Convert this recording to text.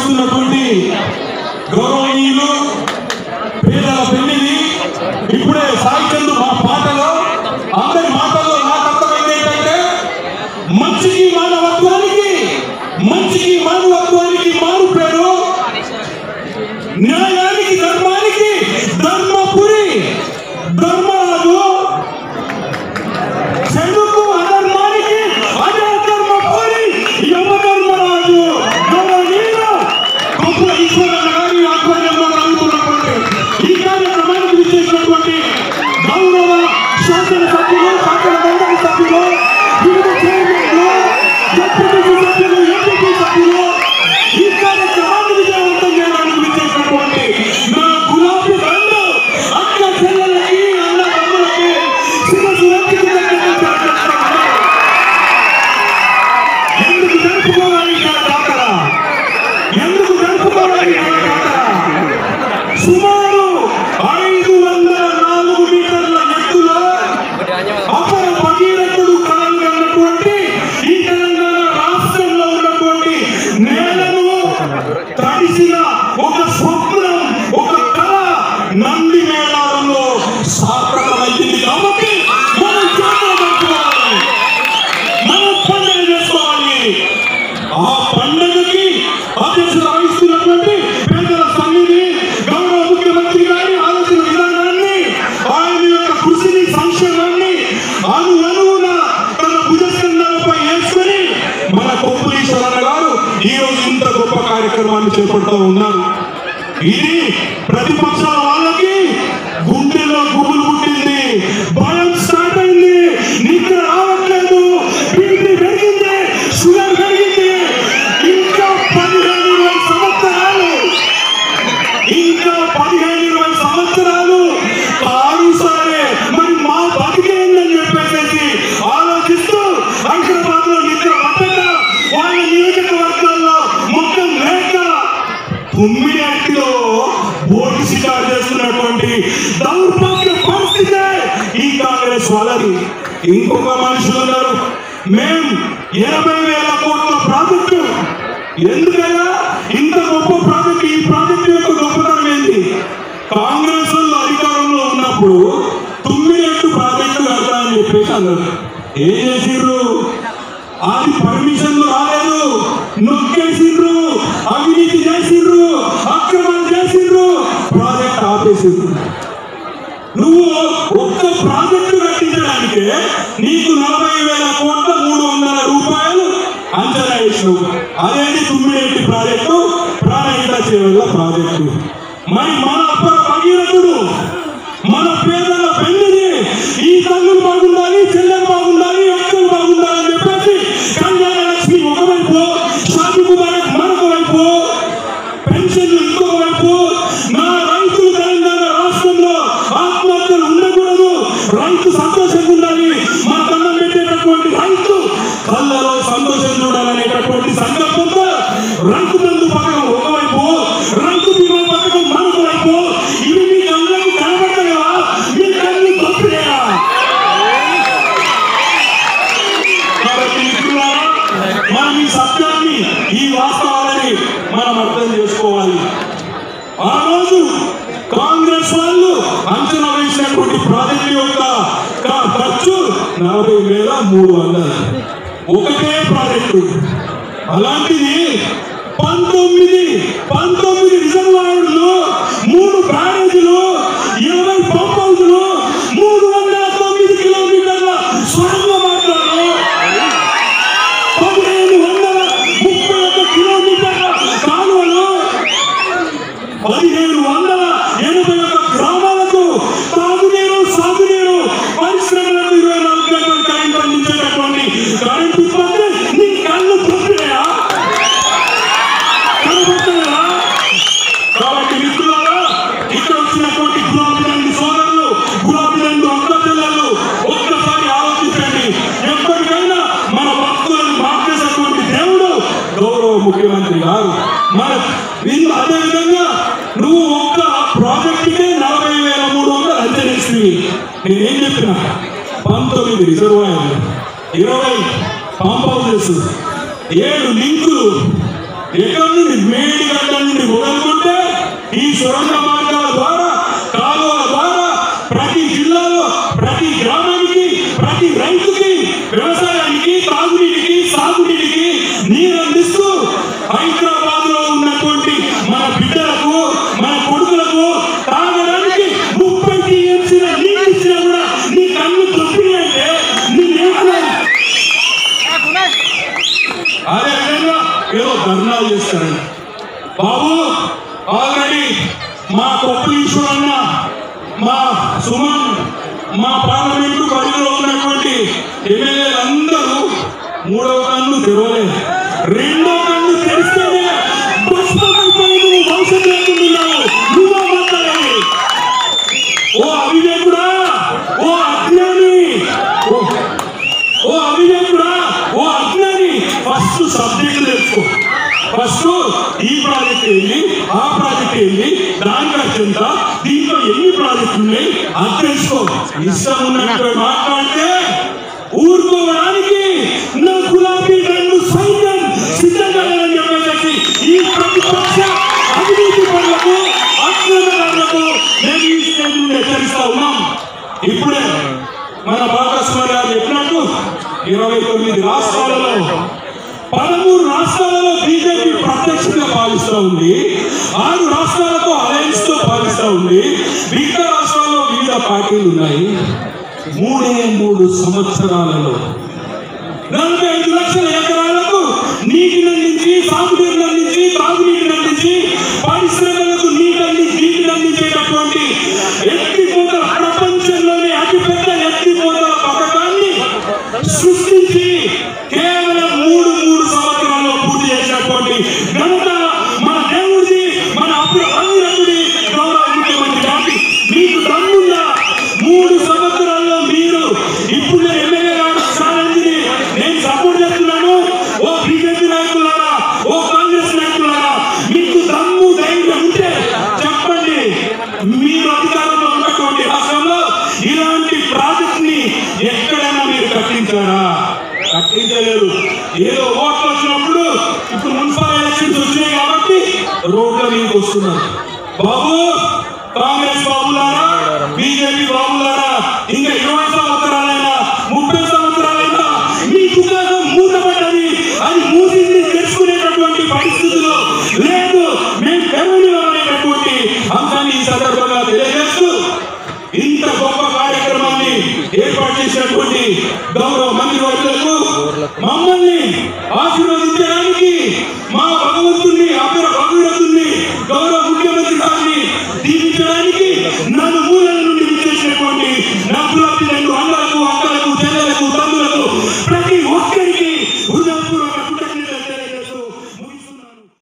చేస్తున్నటువంటి గౌరవనీయులు పేదల పెళ్లిని ఇప్పుడే సాయిచందు మా పాటలో అందరి మాటల్లో నాకు అర్థమైంది ఏంటంటే మంచికి మానవత్వానికి మంచికి మానవత్వానికి మారు పేరు న్యాయానికి ధర్మానికి ధర్మపురి ధర్మరాజు చెడుకు అధర్మానికి అదే ధర్మపురి యమధర్మరాజు గౌరవనీయులు గొప్ప ఈశ్వరన్న గారి ఆధ్వర్యంలో జరుగుతున్నటువంటి ఈ కార్యక్రమానికి విచ్చేసినటువంటి గౌరవ శాసన సభ్యులు శాసన మండలి సభ్యులు వివిధ చైర్మన్లు డిప్యూటీ సభ్యులు ఎంపీ సభ్యులు ఈ కార్యక్రమాన్ని విజయవంతం చేయడానికి విచ్చేసినటువంటి నా గులాబీ రంగు అక్క చెల్లెలకి అన్న తమ్ములకి శిరస్సు వంచి కృతజ్ఞతలు తెలియజేస్తున్నాను. ఎందుకు జరుపుకోవాలి ఈ జాతర ఎందుకు జరుపుకోవాలి ఈ జాతర సుమారు ఐదు వందల నాలుగు మీటర్ల ఎత్తులో అపర భగీరథుడు కలలు అన్నటువంటి ఈ తెలంగాణ రాష్ట్రంలో ఉన్నటువంటి నేలను తడిసిన ఒక స్వప్నం ఒక కళ నంది మేళాలలో సార్థకమైంది కాబట్టి మనం జాతర జరుపుకోవాలి మనం పండుగ చేసుకోవాలి ఆ పండుగకి అధ్యక్షత వహిస్తున్నటువంటి పేదల సన్నిధి గౌరవ ముఖ్యమంత్రి గారి ఆలోచన విధానాన్ని ఆయన యొక్క కృషిని సంక్షేమాన్ని అను అనువున తన భుజస్కంధాలపై వేసుకొని మన కొప్పులీశ్వరన్న గారు ఈ రోజు ఇంత గొప్ప కార్యక్రమాన్ని చేపడుతూ ఉన్నారు ఇది ప్రతిపక్షాల వాళ్ళకి గుండెల్లో గుబులు పుట్టింది భయం స్టార్ట్ అయింది నిద్ర రావట్లేదు బీపీ పెరిగింది షుగర్ పెరిగింది ఇంకా పదిహేను ఇరవై సంవత్సరాలు ఇంకా పదిహేను ఇరవై సంవత్సరాలు కారు సరే మరి మా బతికేందని చెప్పేసి ఆలోచిస్తూ హైదరాబాద్ లో నిద్ర పట్టక వాళ్ళ నియోజకవర్గాల్లో మొత్తం లేక తొమ్మిది అట్టిలో ఓటు షికారు చేస్తున్నటువంటి దౌర్భాగ్య పరిస్థితే ఈ కాంగ్రెస్ వాళ్ళది ఇంకొక మనుషులు ఉన్నారు మేం ఎనభై వేల కోట్ల ప్రాజెక్టు ఎందుకయ్యా ఇంత గొప్ప ప్రాజెక్టు ఈ ప్రాజెక్టు యొక్క గొప్పతనం ఏంటి కాంగ్రెస్ వాళ్ళు అధికారంలో ఉన్నప్పుడు తొమ్మిది ఎట్టు ప్రాజెక్టు కడతా అని చెప్పేసి అన్నారు ఏం చేసిర్రు అది పర్మిషన్లు రాలేదు నొక్కేసిండ్రు అవినీతి చేసిండ్రు అక్రమాలు చేసిండ్రు ప్రాజెక్ట్ ఆపేసిండ్రు నువ్వు ఒక్క ప్రాజెక్టు కట్టించడానికే నీకు నలభై వేల కోట్ల మూడు వందల రూపాయలు అంచనా వేసినావు అదేంటి తుమ్మిడేటి ప్రాజెక్టు ప్రాణహిత చేవల్ల ప్రాజెక్టు మరి మన అప్ప భగీరథుడు మన పేదల పెళ్లిని ఈ తల్లులు బాగుండాలి చెల్లెలు బాగుండాలి అక్కలు బాగుండాలి అని చెప్పేసి కళ్యాణ లక్ష్మి ఒకవైపు షాది ముబారక్ మరొక వైపు పెన్షన్లు ఇంకొక వైపు నా రైతులు తెలంగాణ రాష్ట్రంలో ఆత్మహత్యలు ఉండకూడదు రైతు సంతోషంగా ఉండాలి మన కన్నం పెట్టేటటువంటి రైతు కళ్ళలో సంతోషం చూడాలనేటటువంటి సంకల్పంతో రైతు బంధు పథకం ఒకవైపు రైతు బీమా పథకం మరొక వైపు ఇవి మీ కళ్ళకు కనబడతాయా మీ కళ్ళు తప్పులేయా కాబట్టి మిత్రులారా మనం ఈ సత్యాన్ని ఈ వాస్తవాలని మనం అర్థం చేసుకోవాలి ఆ రోజు కాంగ్రెస్ వాళ్ళు అంచనా వేసినటువంటి ప్రాజెక్టు యొక్క క- ఖర్చు నలభై వేల మూడు వందలు ఒకటే ప్రాజెక్టు అలాంటిది పంతొమ్మిది పంతొమ్మిది రిజర్వాయర్లు మూడు బ్యారేజీలు ఇరవై పంప్ హౌజులు మూడు వందల తొమ్మిది కిలోమీటర్ల స్వర్ణ మార్గాలు పదిహేను వందల ముప్పై ఒక్క కిలోమీటర్ల కాలువలు పదిహేను వందల ఎనభై ఒక్క గ్రామాలకు తాగునీరు సాగునీరు పరిశ్రమలకు ఇరవై నాలుగు గంటలు కరెంట్ అందించేటటువంటి కరెంట్ ఉత్పత్తి నీ కళ్ళు తొప్పినాయా కనబడుతున్నాయా కాబట్టి మిత్రులారా ఇక్కడ వచ్చినటువంటి గులాబీ రంగు సోదరులు గులాబీ రంగు అక్క చెల్లెలు ఒక్కసారి ఆలోచించండి ఎప్పటికైనా మన భక్తులను మార్చేసినటువంటి దేవుడు గౌరవ ముఖ్యమంత్రి గారు మన వీళ్ళు అదే విధంగా నువ్వు ఒక్క ప్రాజెక్టుకే నలభై వేల మూడు వందలు అంచనేస్తుంది నేనేం చెప్పిన పంతొమ్మిది రిజర్వాయర్లు ఇరవై పంప్ హౌసెస్ ఏడు లింకులు ఎక్కడ నుండి మేడిగడ్డ నుండి మొదలుకుంటే ఈ సొరంగ మార్గాల ద్వారా కాలువల ద్వారా ప్రతి జిల్లాలో ప్రతి గ్రామానికి ప్రతి రైతుకి వ్యవసాయానికి తాగునీటికి సాగునీటికి నీరు అందిస్తూ హైదరాబాద్ లో ఉన్నటువంటి మన బిడ్డలకు మన కొడుకులకు తాగడానికి ముప్పై టీఎంసీల నీళ్ళు ఇచ్చినా కూడా నీ కళ్ళు తొప్పినాయంటే నీ అదే విధంగా ఏదో ధర్నాలు చేస్తారండి బాబు ఆల్రెడీ మా కొప్పు ఈశ్వరన్న మా సుమన్ మా పార్లమెంటు పరిధిలో ఉన్నటువంటి ఎమ్మెల్యేలు అందరూ మూడవ కన్ను తెరవలేదు రెండో కన్ను తెరిస్తేనే భస్మమైపోయి నువ్వు భవిష్యత్తు లేకుంటున్నావు నువ్వు మాట్లాడాలి ఓ అవివేకుడా ఓ అజ్ఞాని ఓ ఓ అవివేకుడా ఓ అజ్ఞాని ఫస్ట్ సబ్జెక్ట్ తెలుసుకో ఫస్ట్ ఈ ప్రాజెక్ట్ ఏంటి ఆ ప్రాజెక్ట్ ఏంటి దాని ఖర్చు ఎంత దీంట్లో ఎన్ని ప్రాజెక్టులు ఉన్నాయి అది తెలుసుకో ఇష్టం ఉన్నట్టు మాట్లాడితే ఊరుకోవడానికి నా గులాబీ రెండు సైన్యం సిద్ధంగా లేదని చెప్పేసి ఈ ప్రతిపక్ష అవినీతి పనులకు అక్రమకారులకు నేను ఈ స్టేజ్ నుండి హెచ్చరిస్తా ఉన్నాం ఇప్పుడే మన భాగస్వామి గారు చెప్పినట్టు ఇరవై తొమ్మిది రాష్ట్రాలలో పదమూడు రాష్ట్రాలలో బీజేపీ ప్రత్యక్షంగా పాలిస్తూ ఉంది ఆరు రాష్ట్రాలతో అలయన్స్ తో పాలిస్తూ ఉంది మిగతా రాష్ట్రాల్లో వివిధ పార్టీలు ఉన్నాయి మూడే మూడు సంవత్సరాలలో నలభై ఐదు లక్షల ఎకరాలకు నీటిని అందించి సాగునీటిని అందించి తాగునీటిని అందించి పరిశ్రమలకు నీటి అందించి నీటిని అందించేటటువంటి ఎత్తిపోతల ప్రపంచంలోనే అతిపెద్ద ఎత్తిపోతల పథకాన్ని సృష్టించి కేవలం మూడు మూడు సంవత్సరాల్లో పూర్తి చేసినటువంటి ఘనత మన దేవుడిది మన అప్పుడు అభిరతుడి గౌరవ ముఖ్యమంత్రి గారికి మీకు దమ్ముందా మూడు సంవత్సరాల్లో మీరు ఇప్పుడు నేను ఎమ్మెల్యే గారు ఛాలెంజ్ని నేను సపోర్ట్ చేస్తున్నాను ఓ బీజేపీ నాయకులారా ఓ కాంగ్రెస్ నాయకులారా మీకు దమ్ము ధైర్యం ఉంటే చెప్పండి మీరు అధికారంలో ఉన్నటువంటి రాష్ట్రంలో ఇలాంటి ప్రాజెక్ట్ ని ఎక్కడైనా మీరు కట్టించారా కట్టించలేదు ఏదో ఓట్లు వచ్చినప్పుడు ఇప్పుడు మున్సిపల్ ఎలక్షన్స్ వచ్చినాయి కాబట్టి రోడ్ల మీదకి వస్తున్నారు బాబు కాంగ్రెస్ బాబులారా బీజేపీ బాబులారా ఇంకా ఇరవై సంవత్సరాలైనా ముప్పై సంవత్సరాలైనా మీ దుకాణం మూతపడ్డది అది మూసింది తెలుసుకునేటటువంటి పరిస్థితులు లేదు మేము తెరవని అనేటటువంటి అంశాన్ని ఈ సందర్భంగా తెలియజేస్తూ ఇంత గొప్ప కార్యక్రమాన్ని ఏర్పాటు చేసినటువంటి గౌరవ మంత్రివర్గులకు మమ్మల్ని ఆశీర్వదించడానికి మా భగవంతుని అగ్ర భగవంతుడు